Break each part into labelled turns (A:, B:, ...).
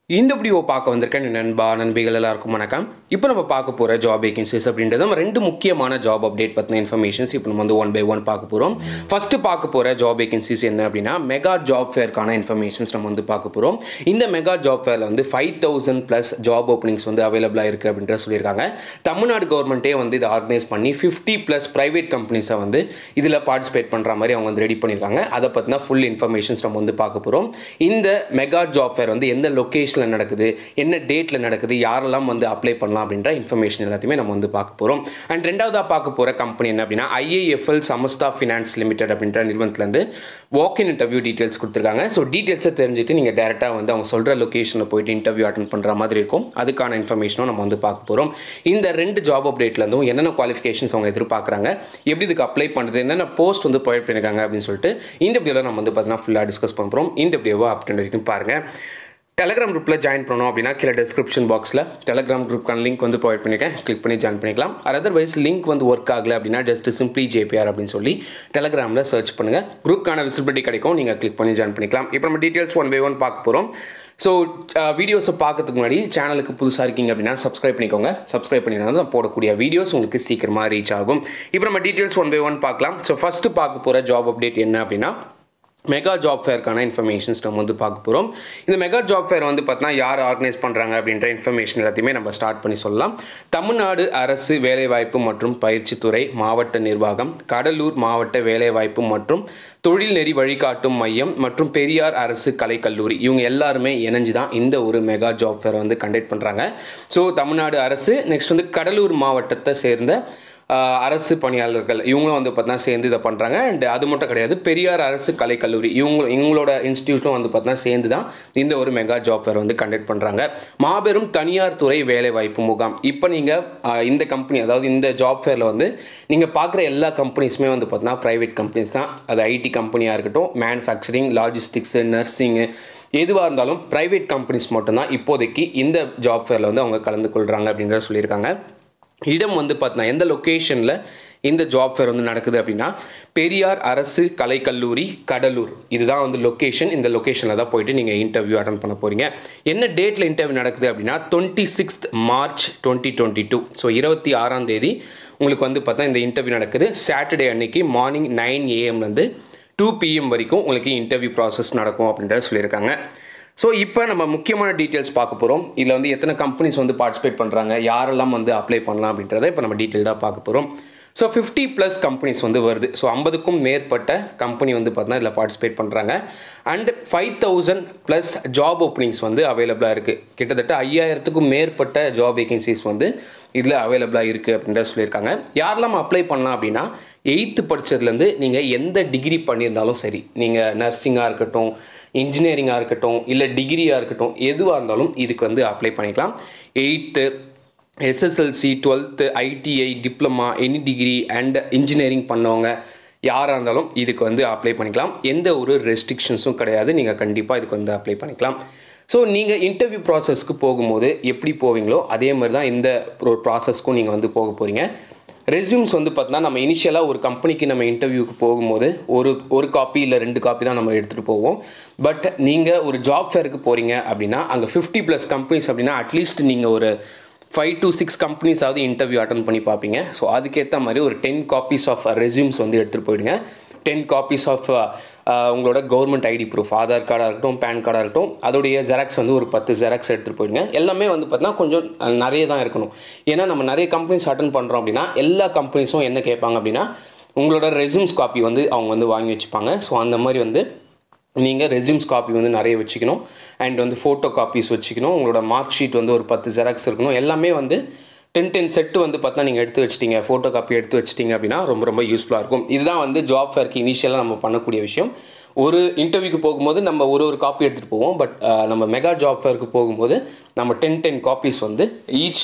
A: இந்த வீடியோ பார்க்க வந்திருக்கேன் என் நண்பா நண்பிகள் எல்லாருக்கும் வணக்கம் இப்போ நம்ம பார்க்க போகிற ஜாப் வேகன்சிஸ் அப்படின்றது நம்ம ரெண்டு முக்கியமான ஜாப் அப்டேட் பற்றின இன்ஃபர்மேஷன்ஸ் இப்போ நம்ம வந்து ஒன் பை ஒன் பார்க்க போகிறோம் ஃபஸ்ட்டு பார்க்க போகிற ஜாப் வேகன்சிஸ் என்ன அப்படின்னா மெகா ஜாப் ஃபேர்க்கான இன்ஃபர்மேஷன்ஸ் நம்ம வந்து பார்க்க போகிறோம் இந்த மெகா ஜாப் ஃபேரில் வந்து five thousand plus job openings வந்து அவைலபிளாக இருக்குது அப்படின்ற சொல்லியிருக்காங்க தமிழ்நாடு கவர்மெண்ட்டே வந்து இதை ஆர்கனைஸ் பண்ணி ஃபிஃப்டி ப்ளஸ் ப்ரைவேட் கம்பெனிஸை வந்து இதில் பார்ட்டிசிபேட் பண்ணுற மாதிரி அவங்க வந்து ரெடி பண்ணியிருக்காங்க அதை பற்றின ஃபுல் இன்ஃபர்மேஷன்ஸ் நம்ம வந்து பார்க்க போகிறோம் இந்த மெகா ஜாப் ஃபேர் வந்து எந்த லொக்கேஷனில் நடக்குது என்ன டேட்டில் நடக்குது யாரெல்லாம் வந்து அப்ளை பண்ணலாம் அப்படின்ற இன்ஃபர்மேஷன் எல்லாத்தையுமே நம்ம வந்து பார்க்க போகிறோம் அண்ட் ரெண்டாவதாக பார்க்க போகிற கம்பெனி என்ன அப்படின்னா ஐஏஎஃப்எல் சமஸ்தா ஃபினான்ஸ் லிமிடெட் அப்படின்ற நிறுவனத்துலேருந்து வாக் இன் இன்டர்வியூ டீட்டெயில்ஸ் கொடுத்துருக்காங்க ஸோ டீட்டெயில்ஸை தெரிஞ்சுட்டு நீங்கள் டேரெக்டாக வந்து அவங்க சொல்கிற லொக்கேஷனில் போயிட்டு இன்டர்வியூ அட்டன் பண்ணுற மாதிரி இருக்கும் அதுக்கான இன்ஃபர்மேஷனும் நம்ம வந்து பார்க்க போகிறோம் இந்த ரெண்டு ஜாப் அப்டேட்லேருந்தும் என்னென்ன குவாலிஃபிகேஷன்ஸ் அவங்க எதிர்பார்க்குறாங்க எப்படி இதுக்கு அப்ளை பண்ணுறது என்னென்ன போஸ்ட் வந்து ப்ரொவைட் பண்ணியிருக்காங்க அப்படின்னு சொல்லிட்டு இந்த வீடியோவில் நம்ம வந்து பார்த்தீங்கன்னா ஃபுல்லாக டிஸ்கஸ் பண்ணுறோம் இந்த வீடியோவை அப்படின்னு வரைக்கும் பாருங்கள் டெலகிராம் குரூப்பில் ஜாயின் பண்ணோம் அப்படின்னா கீழே டிஸ்கிரிப்ஷன் பாக்ஸில் டெலகிராம் குரூப்க்கான லிங்க் வந்து ப்ரொவைட் பண்ணியிருக்கேன் கிளிக் பண்ணி ஜாயின் பண்ணிக்கலாம் அதர்வைஸ் லிங்க் வந்து ஒர்க் ஆகலை அப்படின்னா ஜஸ்ட் சிம்பிளி ஜேபிஆர் அப்படின்னு சொல்லி டெலகிராமில் சர்ச் பண்ணுங்கள் குரூப்க்கான விசிபிலிட்டி கிடைக்கும் நீங்கள் கிளிக் பண்ணி ஜாயின் பண்ணிக்கலாம் இப்போ நம்ம டீட்டெயில்ஸ் ஒன் பை ஒன் பார்க்க போகிறோம் ஸோ வீடியோஸை பார்க்கறதுக்கு முன்னாடி சேனலுக்கு புதுசாக இருக்கீங்க அப்படின்னா சப்ஸ்கிரைப் பண்ணிக்கோங்க சப்ஸ்கிரைப் பண்ணினா தான் போடக்கூடிய வீடியோஸ் உங்களுக்கு சீக்கிரமாக ரீச் ஆகும் இப்போ நம்ம டீட்டெயில்ஸ் ஒன் பை ஒன் பார்க்கலாம் ஸோ ஃபஸ்ட்டு பார்க்க போகிற ஜாப் அப்டேட் என்ன அப்படின்னா மெகா ஜாப் ஃபேருக்கான இன்ஃபர்மேஷன்ஸ் நம்ம வந்து பார்க்க போகிறோம் இந்த மெகா ஜாப் ஃபேர் வந்து பார்த்தீங்கன்னா யார் ஆர்கனைஸ் பண்ணுறாங்க அப்படின்ற இன்ஃபர்மேஷன் எல்லாத்தையுமே நம்ம ஸ்டார்ட் பண்ணி சொல்லலாம் தமிழ்நாடு அரசு வேலைவாய்ப்பு மற்றும் பயிற்சித்துறை மாவட்ட நிர்வாகம் கடலூர் மாவட்ட வேலைவாய்ப்பு மற்றும் தொழில்நெறி வழிகாட்டும் மையம் மற்றும் பெரியார் அரசு கலைக்கல்லூரி இவங்க எல்லாருமே இணைஞ்சு தான் இந்த ஒரு மெகா ஜாப் ஃபேரை வந்து கண்டக்ட் பண்ணுறாங்க ஸோ தமிழ்நாடு அரசு நெக்ஸ்ட் வந்து கடலூர் மாவட்டத்தை சேர்ந்த அரசு பணியாளர்கள் இவங்களும் வந்து பார்த்தீங்கன்னா சேர்ந்து இதை பண்ணுறாங்க அண்ட் அது மட்டும் கிடையாது பெரியார் அரசு கலைக்கல்லூரி இவங்க இவங்களோட இன்ஸ்டியூட்டும் வந்து பார்த்தீங்கன்னா சேர்ந்து தான் இந்த ஒரு மெகா ஜாப் ஃபேர் வந்து கண்டக்ட் பண்ணுறாங்க மாபெரும் தனியார் துறை வேலைவாய்ப்பு முகாம் இப்போ நீங்கள் இந்த கம்பெனி அதாவது இந்த ஜாப் ஃபேரில் வந்து நீங்கள் பார்க்குற எல்லா கம்பெனிஸுமே வந்து பார்த்தீங்கன்னா ப்ரைவேட் கம்பெனிஸ் தான் அது ஐடி கம்பெனியாக இருக்கட்டும் மேனுஃபேக்சரிங் லாஜிஸ்டிக்ஸு நர்சிங்கு எதுவாக இருந்தாலும் ப்ரைவேட் கம்பெனிஸ் மட்டும்தான் இப்போதைக்கு இந்த ஜாப் ஃபேரில் வந்து அவங்க கலந்து கொள்கிறாங்க அப்படின்றத சொல்லியிருக்காங்க இடம் வந்து பார்த்தீங்கன்னா எந்த லொக்கேஷனில் இந்த ஜாப் ஃபேர் வந்து நடக்குது அப்படின்னா பெரியார் அரசு கலைக்கல்லூரி கடலூர் இதுதான் வந்து லொக்கேஷன் இந்த லொக்கேஷனில் தான் போயிட்டு நீங்கள் இன்டர்வியூ அட்டன் பண்ண போகிறீங்க என்ன டேட்டில் இன்டர்வியூ நடக்குது அப்படின்னா twenty sixth March twenty twenty two so இருபத்தி ஆறாம் தேதி உங்களுக்கு வந்து பார்த்தா இந்த இன்டர்வியூ நடக்குது சாட்டர்டே அன்னைக்கு மார்னிங் நைன் ஏஎம்லேருந்து டூ பிஎம் வரைக்கும் உங்களுக்கு இன்டர்வியூ ப்ராசஸ் நடக்கும் அப்படின்றத சொல்லியிருக்காங்க ஸோ இப்போ நம்ம முக்கியமான டீட்டெயில்ஸ் பார்க்க போகிறோம் இதில் வந்து எத்தனை கம்பெனிஸ் வந்து பார்ட்டிசிபேட் பண்ணுறாங்க யாரெல்லாம் வந்து அப்ளை பண்ணலாம் அப்படின்றத இப்போ நம்ம டீட்டெயில்டாக பார்க்க போகிறோம் ஸோ ஃபிஃப்டி ப்ளஸ் கம்பெனிஸ் வந்து வருது ஸோ ஐம்பதுக்கும் மேற்பட்ட கம்பெனி வந்து பார்த்தீங்கன்னா இதில் பார்ட்டிசிபேட் பண்ணுறாங்க and five thousand plus job openings வந்து அவைலபிளாக இருக்குது கிட்டத்தட்ட ஐயாயிரத்துக்கும் மேற்பட்ட ஜாப் வேகன்சிஸ் வந்து இதில் அவைலபிளாக இருக்குது அப்படின்றத சொல்லியிருக்காங்க யாரெல்லாம் அப்ளை பண்ணலாம் அப்படின்னா எயித்து படித்ததுலேருந்து நீங்கள் எந்த டிகிரி பண்ணியிருந்தாலும் சரி நீங்கள் நர்சிங்காக இருக்கட்டும் இன்ஜினியரிங்காக இருக்கட்டும் இல்லை டிகிரியாக இருக்கட்டும் எதுவாக இருந்தாலும் இதுக்கு வந்து அப்ளை பண்ணிக்கலாம் eighth SSLC twelfth ITI diploma any degree and engineering பண்ணவங்க யாராக இருந்தாலும் இதுக்கு வந்து அப்ளை பண்ணிக்கலாம் எந்த ஒரு ரெஸ்ட்ரிக்ஷன்ஸும் கிடையாது நீங்கள் கண்டிப்பாக இதுக்கு வந்து அப்ளை பண்ணிக்கலாம் ஸோ நீங்கள் இன்டர்வியூ ப்ராசஸ்க்கு போகும்போது எப்படி போவீங்களோ அதே மாதிரி தான் இந்த ஒரு ப்ராசஸ்க்கும் நீங்கள் வந்து போக போகிறீங்க ரெஸ்யூம்ஸ் வந்து பார்த்தீங்கன்னா நம்ம இனிஷியலாக ஒரு கம்பெனிக்கு நம்ம இன்டர்வியூக்கு போகும்போது ஒரு ஒரு காப்பி இல்லை ரெண்டு காப்பி தான் நம்ம எடுத்துகிட்டு போவோம் பட் நீங்கள் ஒரு ஜாப் ஃபேருக்கு போகிறீங்க அப்படின்னா அங்கே ஃபிஃப்டி ப்ளஸ் கம்பெனிஸ் அப்படின்னா அட்லீஸ்ட் நீங்கள் ஒரு ஃபைவ் டு சிக்ஸ் கம்பெனிஸாவது இன்டர்வியூ அட்டன் பண்ணி பார்ப்பீங்க ஸோ அதுக்கேற்ற மாதிரி ஒரு டென் காப்பீஸ் ஆஃப் ரெஸ்யூம்ஸ் வந்து எடுத்துகிட்டு போயிடுங்க டென் காப்பீஸ் ஆஃப் உங்களோட கவர்மெண்ட் ஐடி ப்ரூஃப் ஆதார் கார்டாக இருக்கட்டும் பேன் கார்டாக இருக்கட்டும் அதோடைய ஜெராக்ஸ் வந்து ஒரு பத்து ஜெராக்ஸ் எடுத்துகிட்டு போயிடுங்க எல்லாமே வந்து பார்த்தீங்கன்னா கொஞ்சம் நிறைய தான் இருக்கணும் ஏன்னா நம்ம நிறைய கம்பெனிஸ் அட்டன் பண்ணுறோம் அப்படின்னா எல்லா கம்பெனிஸும் என்ன கேட்பாங்க அப்படின்னா உங்களோட ரெஸ்யூம்ஸ் காப்பி வந்து அவங்க வந்து வாங்கி வச்சுப்பாங்க ஸோ அந்த மாதிரி வந்து நீங்கள் ரெஸ்யூம்ஸ் காப்பி வந்து நிறைய வச்சுக்கணும் அண்ட் வந்து ஃபோட்டோ காப்பீஸ் வச்சுக்கணும் உங்களோட மார்க் ஷீட் வந்து ஒரு பத்து ஜெராக்ஸ் இருக்கணும் எல்லாமே வந்து டென் டென் செட்டு வந்து பார்த்தா நீங்கள் எடுத்து வச்சிட்டிங்க ஃபோட்டோ காப்பி எடுத்து வச்சிட்டிங்க அப்படின்னா ரொம்ப ரொம்ப யூஸ்ஃபுல்லாக இருக்கும் இதுதான் வந்து ஜாப் ஃபேருக்கு இனிஷியலாக நம்ம பண்ணக்கூடிய விஷயம் ஒரு இன்டர்வியூக்கு போகும்போது நம்ம ஒரு ஒரு காப்பி எடுத்துகிட்டு போவோம் பட் நம்ம மெகா ஜாப் ஃபேருக்கு போகும்போது நம்ம டென் டென் காப்பீஸ் வந்து ஈச்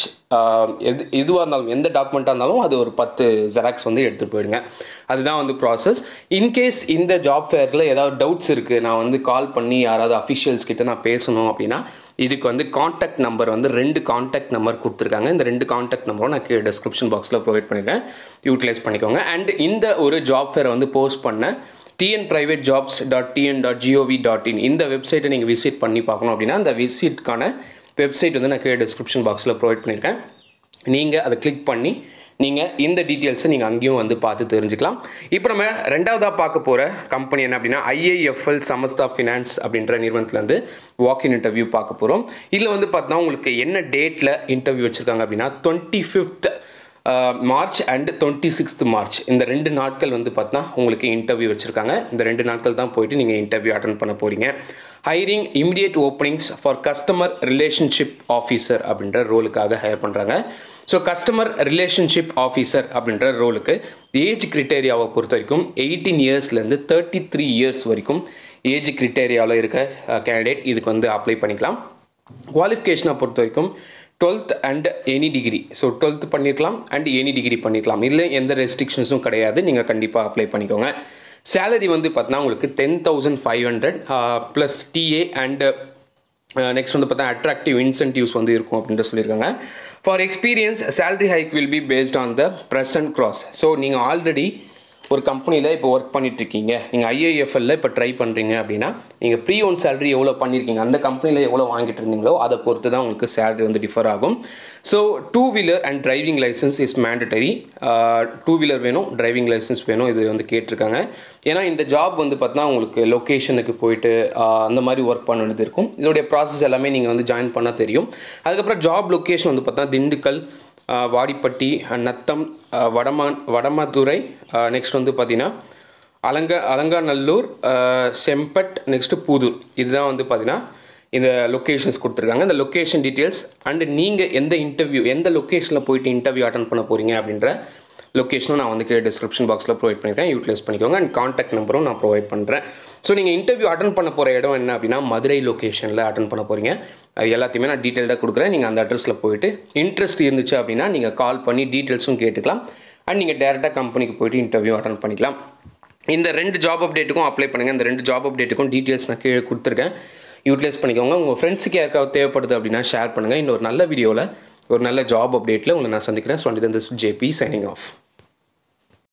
A: எது எதுவாக இருந்தாலும் எந்த டாக்குமெண்ட்டாக இருந்தாலும் அது ஒரு பத்து ஜெராக்ஸ் வந்து எடுத்துகிட்டு போயிடுங்க அதுதான் வந்து ப்ராசஸ் இன்கேஸ் இந்த ஜாப் ஃபேரில் ஏதாவது டவுட்ஸ் இருக்குது நான் வந்து கால் பண்ணி யாராவது அஃபிஷியல்ஸ் கிட்ட நான் பேசணும் அப்படின்னா இதுக்கு வந்து காண்டாக்ட் நம்பர் வந்து ரெண்டு காண்டாக்ட் நம்பர் கொடுத்துருக்காங்க இந்த ரெண்டு காண்டாக்ட் நம்பரும் நான் கீழே டிஸ்கிரிப்ஷன் பாக்ஸில் ப்ரொவைட் பண்ணியிருக்கேன் யூட்டிலைஸ் பண்ணிக்கோங்க அண்ட் இந்த ஒரு ஜாப் ஃபேரை வந்து போஸ்ட் பண்ண TN private jobs dot TN dot GOV dot in இந்த வெப்சைட்டை நீங்கள் விசிட் பண்ணி பார்க்கணும் அப்படின்னா அந்த விசிட்கான வெப்சைட் வந்து நான் கீழே டிஸ்கிரிப்ஷன் பாக்ஸில் ப்ரொவைட் பண்ணியிருக்கேன் நீங்கள் அதை கிளிக் பண்ணி நீங்கள் இந்த டீட்டெயில்ஸை நீங்கள் அங்கேயும் வந்து பார்த்து தெரிஞ்சுக்கலாம் இப்போ நம்ம ரெண்டாவதாக பார்க்க போகிற கம்பெனி என்ன அப்படின்னா ஐஏஎஃப்எல் சமஸ்தா ஃபினான்ஸ் அப்படின்ற நிறுவனத்துலேருந்து வாக்கின் இன்டர்வியூ பார்க்க போகிறோம் இதில் வந்து பார்த்தா உங்களுக்கு என்ன டேட்டில் இன்டர்வியூ வச்சுருக்காங்க அப்படின்னா twenty fifth March and twenty sixth March இந்த ரெண்டு நாட்கள் வந்து பார்த்தா உங்களுக்கு இன்டர்வியூ வச்சுருக்காங்க இந்த ரெண்டு நாட்கள் தான் போயிட்டு நீங்கள் இன்டர்வியூ அட்டன் பண்ண போகிறீங்க hiring immediate openings for customer relationship officer அப்படின்ற ரோலுக்காக ஹையர் பண்ணுறாங்க ஸோ கஸ்டமர் ரிலேஷன்ஷிப் ஆஃபீஸர் அப்படின்ற ரோலுக்கு ஏஜ் கிரிட்டேரியாவை பொறுத்த வரைக்கும் எயிட்டீன் இயர்ஸ்லேருந்து தேர்ட்டி த்ரீ இயர்ஸ் வரைக்கும் ஏஜ் கிரிட்டேரியாவில் இருக்க கேண்டிடேட் இதுக்கு வந்து அப்ளை பண்ணிக்கலாம் குவாலிஃபிகேஷனை பொறுத்த வரைக்கும் twelfth and any degree so twelfth பண்ணியிருக்கலாம் அண்ட் எனி டிகிரி பண்ணிக்கலாம் இதில் எந்த ரெஸ்ட்ரிக்ஷன்ஸும் கிடையாது நீங்கள் கண்டிப்பாக அப்ளை பண்ணிக்கோங்க சேலரி வந்து பார்த்தீங்கன்னா உங்களுக்கு ten thousand five hundred plus DA and next வந்து பார்த்தா அட்ராக்டிவ் இன்சென்டிவ்ஸ் வந்து இருக்கும் அப்படின்ட்டு சொல்லியிருக்காங்க for experience salary hike will be based on the present gross so நீங்கள் ஆல்ரெடி ஒரு கம்பெனியில் இப்போ ஒர்க் பண்ணிட்டுருக்கீங்க நீங்கள் ஐஏஎஃப்எல்ல இப்போ ட்ரை பண்ணுறீங்க அப்படின்னா நீங்கள் ப்ரீ ஒன் சேலரி எவ்வளோ பண்ணியிருக்கீங்க அந்த கம்பெனியில் எவ்வளோ வாங்கிட்டு இருந்தீங்களோ அதை பொறுத்து தான் உங்களுக்கு சேலரி வந்து டிஃபர் ஆகும் so two wheeler and driving licence is mandatory two wheeler வேணும் டிரைவிங் லைசன்ஸ் வேணும் இது வந்து கேட்டிருக்காங்க ஏன்னா இந்த ஜாப் வந்து பார்த்தா உங்களுக்கு லொக்கேஷனுக்கு போயிட்டு அந்த மாதிரி ஒர்க் பண்ண வேண்டியது இருக்கும் இதோடைய ப்ராசஸ் எல்லாமே நீங்கள் வந்து ஜாயின் பண்ணால் தெரியும் அதுக்கப்புறம் ஜாப் லொக்கேஷன் வந்து பார்த்தா திண்டுக்கல் வாடிப்பட்டி நத்தம் வடமான் வடமதுரை நெக்ஸ்ட் வந்து பார்த்தீங்கன்னா அலங்க அலங்காநல்லூர் செம்பட் நெக்ஸ்ட்டு புதூர் இதுதான் வந்து பார்த்தீங்கன்னா இந்த லொக்கேஷன்ஸ் கொடுத்துருக்காங்க இந்த லொக்கேஷன் டீட்டெயில்ஸ் அண்டு நீங்கள் எந்த இன்டர்வியூ எந்த லொக்கேஷனில் போயிட்டு இன்டர்வியூ அட்டன் பண்ண போகிறீங்க அப்படின்ற லொக்கேஷனும் நான் வந்து டிஸ்கிரிப்ஷன் பாக்ஸில் ப்ரொவைட் பண்ணியிருக்கேன் யூட்டிலைஸ் பண்ணிக்கோங்க அண்ட் காண்டாக்ட் நம்பரும் நான் ப்ரொவைட் பண்ணுறேன் ஸோ நீங்கள் இன்டர்வியூ அட்டன் பண்ண போகிற இடம் என்ன அப்படின்னா மதுரை லொக்கேஷனில் அட்டன் பண்ண போகிறீங்க அது எல்லாத்தையுமே நான் டீட்டெயில்டாக கொடுக்குறேன் நீங்கள் அந்த அட்ரஸில் போயிட்டு இன்ட்ரெஸ்ட் இருந்துச்சு அப்படின்னா நீங்கள் கால் பண்ணி டீட்டெயில்ஸும் கேட்டுக்கலாம் அண்ட் நீங்கள் டேரெக்டாக கம்பெனிக்கு போயிட்டு இன்டர்வியூ அட்டன் பண்ணிக்கலாம் இந்த ரெண்டு ஜாப் அப்டேட்டுக்கும் அப்ளை பண்ணுங்கள் இந்த ரெண்டு ஜாப் அப்டேட்டுக்கும் டீட்டெயில்ஸ் நான் கீழே கொடுத்துருக்கேன் யூட்டிலைஸ் பண்ணிக்கோங்க உங்கள் ஃப்ரெண்ட்ஸுக்கு யாருக்காவது தேவைப்படுது அப்படின்னா ஷேர் பண்ணுங்கள் இன்னொரு நல்ல வீடியோவில் ஒரு நல்ல ஜாப் அப்டேட்டில் உங்களை நான் சந்திக்கிறேன் so this JP signing of